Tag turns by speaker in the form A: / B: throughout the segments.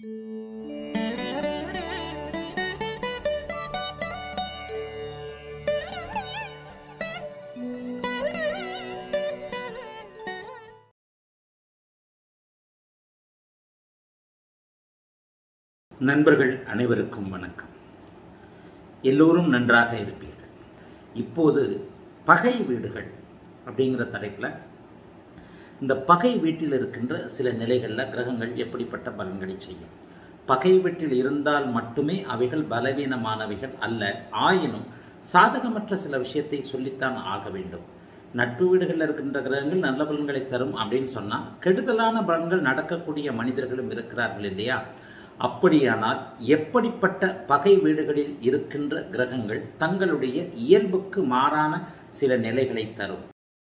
A: நண்பர்கள் அனைவருக்கும் வணக்கம் எல்லோரும் நன்றாக இருப்பீர்கள் இப்போது பகை வீடுகள் அப்படிங்கிற தலைப்பில் இந்த பகை வீட்டில் இருக்கின்ற சில நிலைகளில் கிரகங்கள் எப்படிப்பட்ட பலன்களை செய்யும் பகை வீட்டில் இருந்தால் மட்டுமே அவைகள் பலவீனமானவைகள் அல்ல ஆயினும் சாதகமற்ற சில விஷயத்தை சொல்லித்தான் ஆக வேண்டும் நட்பு வீடுகளில் இருக்கின்ற கிரகங்கள் நல்ல பலன்களை தரும் அப்படின்னு சொன்னால் கெடுதலான பலன்கள் நடக்கக்கூடிய மனிதர்களும் இருக்கிறார்கள் இல்லையா அப்படியானால் எப்படிப்பட்ட பகை வீடுகளில் இருக்கின்ற கிரகங்கள் தங்களுடைய இயல்புக்கு மாறான சில நிலைகளை தரும்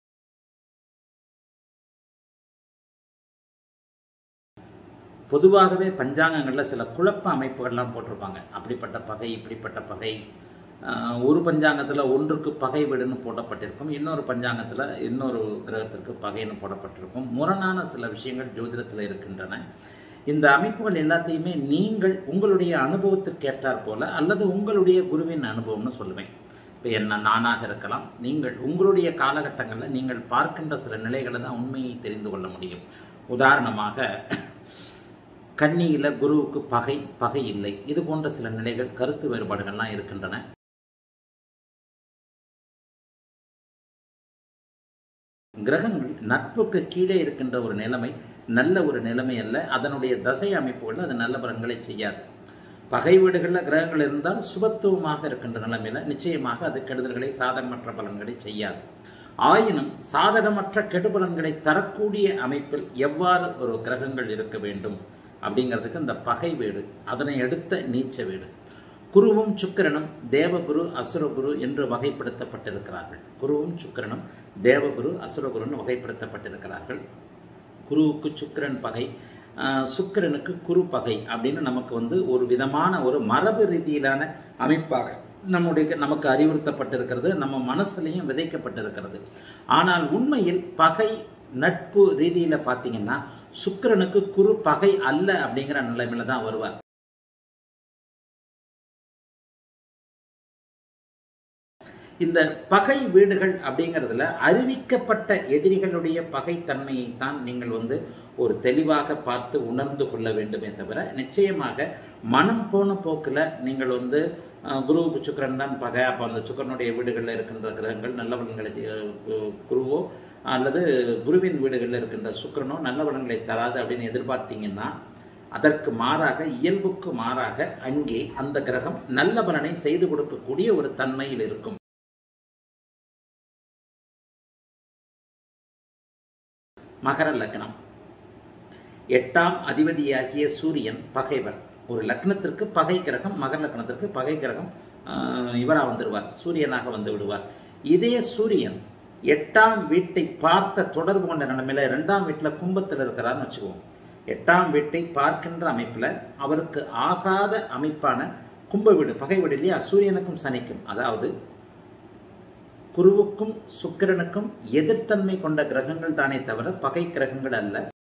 A: பொதுவாகவே பஞ்சாங்கங்களில் சில குழப்ப அமைப்புகள்லாம் போட்டிருப்பாங்க அப்படிப்பட்ட பகை இப்படிப்பட்ட பகை ஆஹ், ஒரு பஞ்சாங்கத்தில் ஒன்றுக்கு பகை வீடுன்னு போடப்பட்டிருக்கும் இன்னொரு பஞ்சாங்கத்தில் இன்னொரு கிரகத்திற்கு பகைன்னு போடப்பட்டிருக்கும் முரணான சில விஷயங்கள் ஜோதிடத்தில் இருக்கின்றன இந்த அமைப்புகள் எல்லாத்தையுமே நீங்கள் உங்களுடைய அனுபவத்திற்கு ஏற்றாற் போல அல்லது உங்களுடைய குருவின் அனுபவம்னு சொல்லுவேன் இப்போ என்ன நானாக இருக்கலாம் நீங்கள் உங்களுடைய காலகட்டங்களில் நீங்கள் பார்க்கின்ற சில நிலைகளை தான் உண்மையை தெரிந்து கொள்ள முடியும் உதாரணமாக கன்னியில் குருவுக்கு பகை பகை இல்லை இது போன்ற சில நிலைகள் கருத்து வேறுபாடுகள்லாம் இருக்கின்றன கிரகங்கள் நட்புக்கு கீழே இருக்கின்ற ஒரு நிலைமை நல்ல ஒரு நிலைமை அல்ல அதனுடைய தசை அமைப்புகள் அது நல்ல பலன்களை செய்யாது பகை வீடுகளில் கிரகங்கள் இருந்தால் சுபத்துவமாக இருக்கின்ற நிலைமையில நிச்சயமாக அது கெடுதல்களை சாதகமற்ற பலன்களை செய்யாது ஆயினும் சாதகமற்ற கெடுபலன்களை தரக்கூடிய அமைப்பில் எவ்வாறு ஒரு கிரகங்கள் இருக்க வேண்டும் அப்படிங்கிறதுக்கு இந்த பகை வீடு அதனை அடுத்த நீச்ச வீடு குருவும் சுக்கிரனும் தேவகுரு அசுரகுரு என்று வகைப்படுத்தப்பட்டிருக்கிறார்கள் குருவும் சுக்கிரனும் தேவகுரு அசுரகுருன்னு வகைப்படுத்தப்பட்டிருக்கிறார்கள் குருவுக்கு சுக்கிரன் பகை ஆஹ், சுக்கிரனுக்கு குரு பகை அப்படின்னு நமக்கு வந்து ஒரு விதமான ஒரு மரபு ரீதியிலான அமைப்பாக நம்முடைய நமக்கு அறிவுறுத்தப்பட்டிருக்கிறது நம்ம மனசுலையும் விதைக்கப்பட்டிருக்கிறது ஆனால் உண்மையில் பகை நட்பு ரீதியில் பார்த்தீங்கன்னா சுக்கிரனுக்கு குரு பகை அல்ல அப்படிங்கிற நிலைமையில தான் வருவார் இந்த பகை வீடுகள் அப்படிங்கிறதுல அறிவிக்கப்பட்ட எதிரிகளுடைய பகைத்தன்மையை தான் நீங்கள் வந்து ஒரு தெளிவாக பார்த்து உணர்ந்து கொள்ள வேண்டுமே தவிர நிச்சயமாக மனம் போன போக்கில் நீங்கள் வந்து அஹ், குருவுக்கு சுக்கிரன் தான் பகை அப்போ அந்த சுக்கிரனுடைய வீடுகளில் இருக்கின்ற கிரகங்கள் நல்ல பலன்களை அஹ், கு- குருவோ அல்லது குருவின் வீடுகளில் இருக்கின்ற சுக்கிரனோ நல்ல பலன்களை தராது அப்படின்னு எதிர்பார்த்தீங்கன்னா அதற்கு மாறாக இயல்புக்கு மாறாக அங்கே அந்த கிரகம் நல்ல பலனை செய்து கொடுக்கக்கூடிய ஒரு தன்மையில் இருக்கும் மகர லக்னம் எட்டாம் அதிபதியாகிய சூரியன் பகைவர் ஒரு லக்னத்திற்கு பகை கிரகம் மகர லக்னத்திற்கு பகை கிரகம் ஆஹ், இவரா வந்துடுவார் சூரியனாக வந்து விடுவார் இதே சூரியன் எட்டாம் வீட்டை பார்த்த தொடர்பு கொண்ட நிலைமையில இரண்டாம் வீட்டில் கும்பத்தில் இருக்கிறார்னு வச்சுக்குவோம் எட்டாம் வீட்டை பார்க்கின்ற அமைப்பில் அவருக்கு ஆகாத அமைப்பான கும்ப வீடு பகை வீடு இல்லையா சூரியனுக்கும் சனிக்கும் அதாவது குருவுக்கும் சுக்கிரனுக்கும் எதிர்த்தன்மை கொண்ட கிரகங்கள் தானே தவிர பகை கிரகங்கள் அல்ல